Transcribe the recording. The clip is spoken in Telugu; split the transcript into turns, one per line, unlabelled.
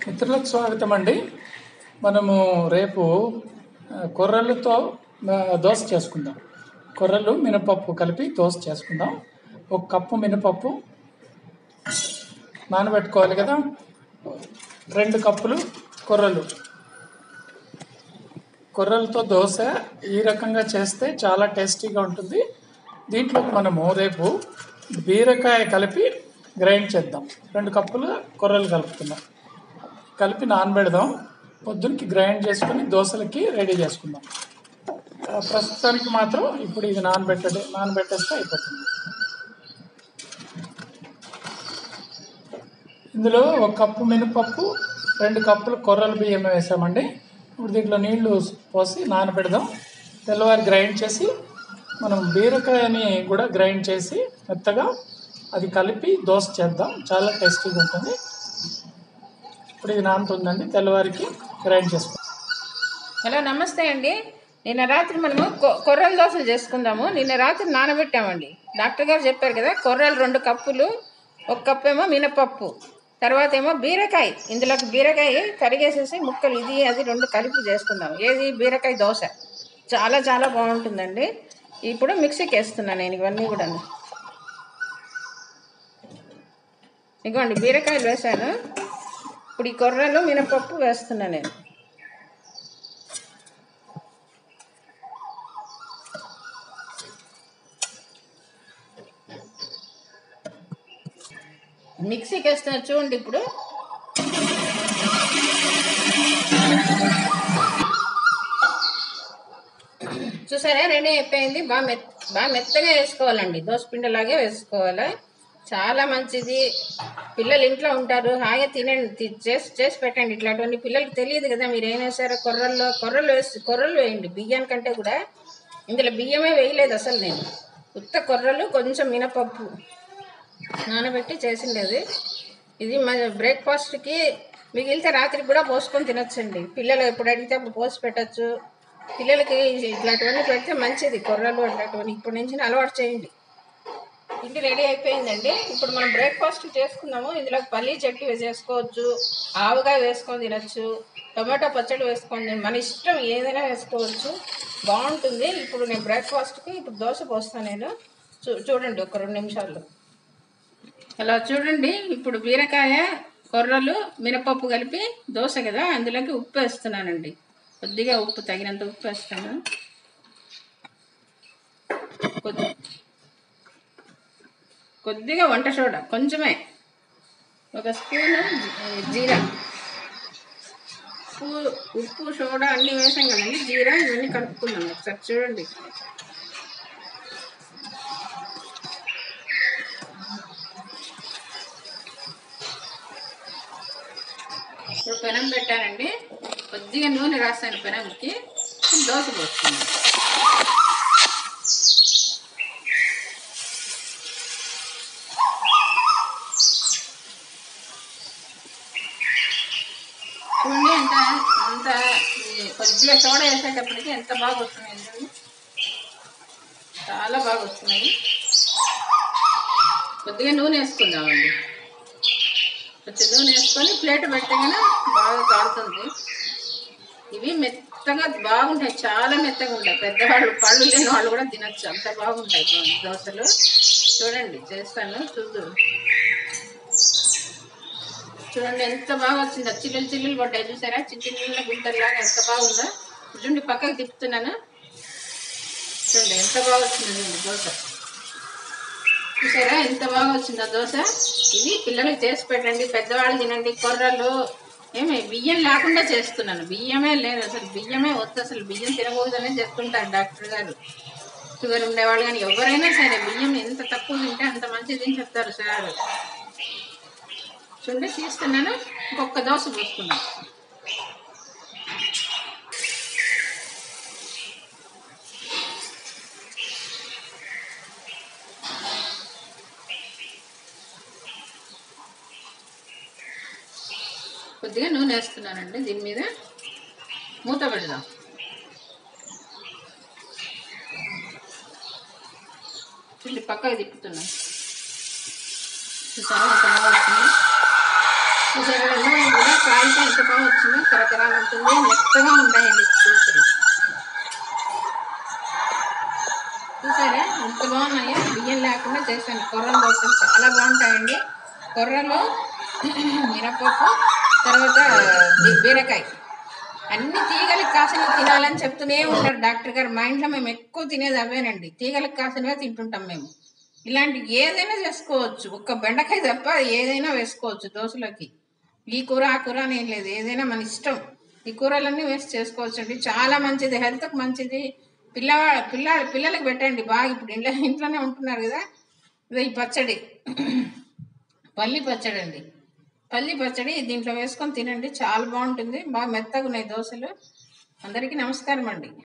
మిత్రులకు స్వాగతం అండి మనము రేపు ఆ, కొర్రలతో ఆ, దోశ చేసుకుందాం కొర్రలు మినపప్పు కలిపి దోశ చేసుకుందాం ఒక కప్పు మినపప్పు నానబెట్టుకోవాలి కదా రెండు కప్పులు కొర్రలు కొర్రలతో దోశ ఈ రకంగా చేస్తే చాలా టేస్టీగా ఉంటుంది దీంట్లో మనము రేపు బీరకాయ కలిపి గ్రైండ్ చేద్దాం రెండు కప్పులు కొర్రలు కలుపుతున్నాం కలిపి నానబెడదాం పొద్దునకి గ్రైండ్ చేసుకొని దోశలకి రెడీ చేసుకుందాం ఆ, ప్రస్తుతానికి మాత్రం ఇప్పుడు ఇది నానబెట్టడే నానబెట్టేస్తే అయిపోతుంది ఇందులో ఒక కప్పు మినపప్పు రెండు కప్పులు కొర్రల బియ్యం వేసామండి ఇప్పుడు దీంట్లో నీళ్లు పోసి నానబెడదాం తెల్లవారి గ్రైండ్ చేసి మనం బీరకాయని కూడా గ్రైండ్ చేసి మెత్తగా అది కలిపి దోశ చేద్దాం చాలా టేస్టీగా ఉంటుంది ఇప్పుడు ఇది నానుతుందండి తెల్లవారికి గ్రైండ్ చేసుకో
హలో నమస్తే అండి నిన్న రాత్రి మనము కొ- కొర్రల దోశలు చేసుకుందాము నిన్న రాత్రి నానబెట్టామండి డాక్టర్ గారు చెప్పారు కదా కొర్రలు రెండు కప్పులు ఒక కప్పు ఏమో మినపప్పు తర్వాత ఏమో బీరకాయ ఇందులోకి బీరకాయ కరిగేసేసి ముక్కలు ఇది అది రెండు కలిపి చేసుకుందాం ఏది బీరకాయ దోశ చాలా చాలా బాగుంటుందండి ఇప్పుడు మిక్సీకి వేస్తున్నాను నేను ఇవన్నీ కూడా ఇదిగోండి బీరకాయలు వేసాను ఇప్పుడు ఈ కొర్రలు మినపప్పు వేస్తున్నాను నేను మిక్సీకి వేస్తున్నా చూడండి ఇప్పుడు చూసారా రెడీ అయిపోయింది బాగా మెత్ బాగా మెత్తగా వేసుకోవాలండి దోసపిండిలాగే వేసుకోవాలి చాలా మంచిది పిల్లలు ఇంట్లో ఉంటారు హాయిగా తినండి తి- చేసి చేసి పెట్టండి ఇట్లాంటివన్నీ పిల్లలకి తెలియదు కదా మీరు ఏం వేసారో కొర్రల్లో కొర్రలు వేసి కొర్రలు వేయండి బియ్యానికంటే కూడా ఇందులో బియ్యమే వేయలేదు అసలు నేను ఉత్త కొర్రలు కొంచెం మినపప్పు నానబెట్టి చేసిండేది ఇది మన బ్రేక్ఫాస్ట్కి మిగిలితే రాత్రికి కూడా పోసుకొని తినొచ్చండి పిల్లలు ఎప్పుడు అడిగితే అప్పుడు పోసి పెట్టచ్చు పిల్లలకి ఇట్లాంటివన్నీ పెడితే మంచిది కొర్రలు అట్లాంటివన్నీ ఇప్పటి నుంచి అలవాటు చేయండి ఇంటి రెడీ అయిపోయిందండి ఇప్పుడు మనం బ్రేక్ఫాస్ట్ చేసుకుందాము ఇందులో పల్లీ చట్నీ వేసేసుకోవచ్చు ఆవుగా వేసుకొని తినచ్చు టొమాటో పచ్చడి వేసుకొని తిన- మన ఇష్టం ఏదైనా వేసుకోవచ్చు బాగుంటుంది ఇప్పుడు నేను బ్రేక్ఫాస్ట్కి ఇప్పుడు దోశ పోస్తాను నేను చూ చూడండి ఒక రెండు నిమిషాల్లో అలా చూడండి ఇప్పుడు బీరకాయ కొర్రలు మినపప్పు కలిపి దోశ కదా అందులోకి ఉప్పు వేస్తున్నానండి కొద్దిగా ఉప్పు తగినంత ఉప్పు వేస్తాను కొద్ది కొద్దిగా వంట సోడా కొంచెమే ఒక స్పూను జీ- జీరా ఉప్పు ఉప్పు సోడా అన్నీ వేసాం కదండి జీరా ఇవన్నీ కలుపుకున్నాం ఒకసారి చూడండి ఇప్పుడు పెనం పెట్టానండి కొద్దిగా నూనె రాస్తాను పెనంకి ఇప్పుడు దోశ పోస్తున్నాను చూడండి ఎంత అంత ఈ కొద్దిగా సోడా వేసేటప్పటికి ఎంత బాగా వస్తున్నాయి చూడండి చాలా బాగా వస్తున్నాయి కొద్దిగా నూనె వేసుకుందామండి కొంచెం నూనె వేసుకొని ప్లేట్ పెడితే కనుక బాగా కాలుతుంది ఇవి మెత్తగా బాగుంటాయి చాలా మెత్తగా ఉంటాయి పెద్దవాళ్ళు పళ్ళు లేని వాళ్ళు కూడా తినచ్చు అంత బాగుంటాయి దో- దోశలు చూడండి చేస్తాను చూద్దు చూడండి ఎంత బాగా వచ్చిందో చిల్లులు చిల్లులు పడ్డాయి చూసారా చిన్న చిన్న గుంటల్లాగా ఎంత బాగుందో చూడండి పక్కకి తిప్పుతున్నాను చూడండి ఎంత బాగా వచ్చిందో చూడండి దోశ చూసారా ఎంత బాగా వచ్చిందో దోశ ఇది పిల్లలకి చేసి పెట్టండి పెద్దవాళ్ళు తినండి కొర్రలు ఏమి బియ్యం లేకుండా చేస్తున్నాను బియ్యమే లేదు అసలు బియ్యమే వద్దు అసలు బియ్యం తినకూడదనే చెప్తుంటారు డాక్టర్ గారు షుగర్ ఉండేవాళ్ళు కానీ ఎవరైనా సరే బియ్యం ఎంత తక్కువ తింటే అంత మంచిది అని చెప్తారు సార్ చూడండి తీస్తున్నాను ఇంకొక దోశ పోసుకున్నాను కొద్దిగా నూనె వేస్తున్నానండి దీని మీద మూత పెడదాం చూడండి పక్కకి తిప్పుతున్నాను చూసారా ఎంత బాగా వచ్చింది చూసారా రెండు కూడా కాలిపోయి చేశాను కొర్రల దోశలు చాలా బాగుంటాయండి కొర్రలు మినపప్పు తర్వాత బీ- బీరకాయ అన్ని తీగలకు కాసినవి తినాలని చెప్తూనే ఉంటారు డాక్టర్ గారు మా ఇంట్లో మేము ఎక్కువ తినేది అవేనండి తీగలకు కాసినవే తింటుంటాం మేము ఇలాంటి ఏదైనా చేసుకోవచ్చు ఒక్క బెండకాయ తప్ప ఏదైనా వేసుకోవచ్చు దోశలోకి ఈ కూర ఆ కూర అని ఏం లేదు ఏదైనా మన ఇష్టం ఈ కూరలన్నీ వేసి చేసుకోవచ్చు అండి చాలా మంచిది హెల్త్కి మంచిది పిల్లవా పిల్ల పిల్లలకి పెట్టండి బాగా ఇప్పుడు ఇంట్లో ఇంట్లోనే ఉంటున్నారు కదా ఇదో ఈ పచ్చడి పల్లి పచ్చడి అండి పల్లి పచ్చడి దీంట్లో వేసుకొని తినండి చాలా బాగుంటుంది బాగా మెత్తగా ఉన్నాయి దోశలు అందరికీ నమస్కారం అండి